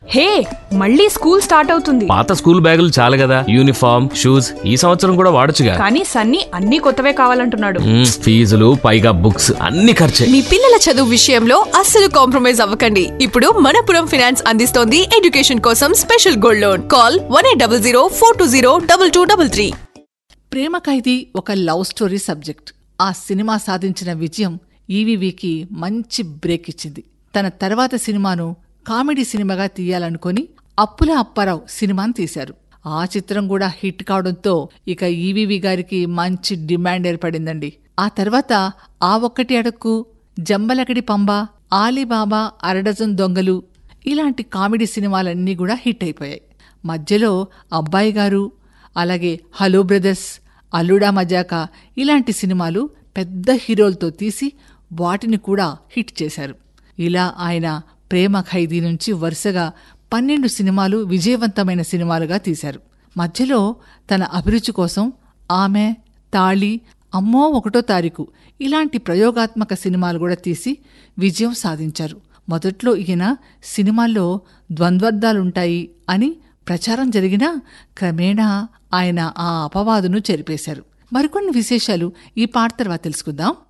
హే మళ్ళీ school start అవుతుంది పాత స్కూల్ బ్యాగులు చాలు కదా యూనిఫామ్ షూస్ ఈ సంవత్సరం కూడా వాడొచ్చుగా కానీ సన్నీ అన్ని కొత్తవే కావాలంటున్నాడు మ్మ్, ఫీజులు పైగా బుక్స్ అన్ని ఖర్చే మీ పిల్లల చదువు విషయంలో అస్సలు కాంప్రమైజ్ అవ్వకండి ఇప్పుడు మనపురం ఫైనాన్స్ అందిస్తోంది ఎడ్యుకేషన్ కోసం special gold loan call one eight double zero four two zero double two double three Prema Khaidi ఒక లవ్ స్టోరీ సబ్జెక్ట్ ఆ సినిమా సాధించిన విజయం ఈవీవీకి మంచి బ్రేక్ ఇచ్చింది తన తర్వాత సినిమాను కామెడీ సినిమాగా తీయాలనుకొని అప్పుల అప్పారావు సినిమాను తీశారు ఆ చిత్రం కూడా హిట్ కావడంతో ఇక ఈవీవి గారికి మంచి డిమాండ్ ఏర్పడిందండి ఆ తర్వాత ఆ ఒక్కటి అడక్కు జంబలకడి పంబ ఆలీబాబా అరడజన్ దొంగలు ఇలాంటి కామెడీ సినిమాలన్నీ కూడా హిట్ అయిపోయాయి మధ్యలో అబ్బాయి గారు అలాగే హలో బ్రదర్స్ అల్లుడా మజాకా ఇలాంటి సినిమాలు పెద్ద హీరోలతో తీసి వాటిని కూడా హిట్ చేశారు ఇలా ఆయన ప్రేమ ఖైదీ నుంచి వరుసగా పన్నెండు సినిమాలు విజయవంతమైన సినిమాలుగా తీశారు మధ్యలో తన అభిరుచి కోసం ఆమె తాళి అమ్మో ఒకటో తారీఖు ఇలాంటి ప్రయోగాత్మక సినిమాలు కూడా తీసి విజయం సాధించారు మొదట్లో ఈయన సినిమాల్లో ద్వంద్వర్థాలుంటాయి అని ప్రచారం జరిగినా క్రమేణా ఆయన ఆ అపవాదును చెరిపేశారు మరికొన్ని విశేషాలు ఈ పాట తర్వాత తెలుసుకుందాం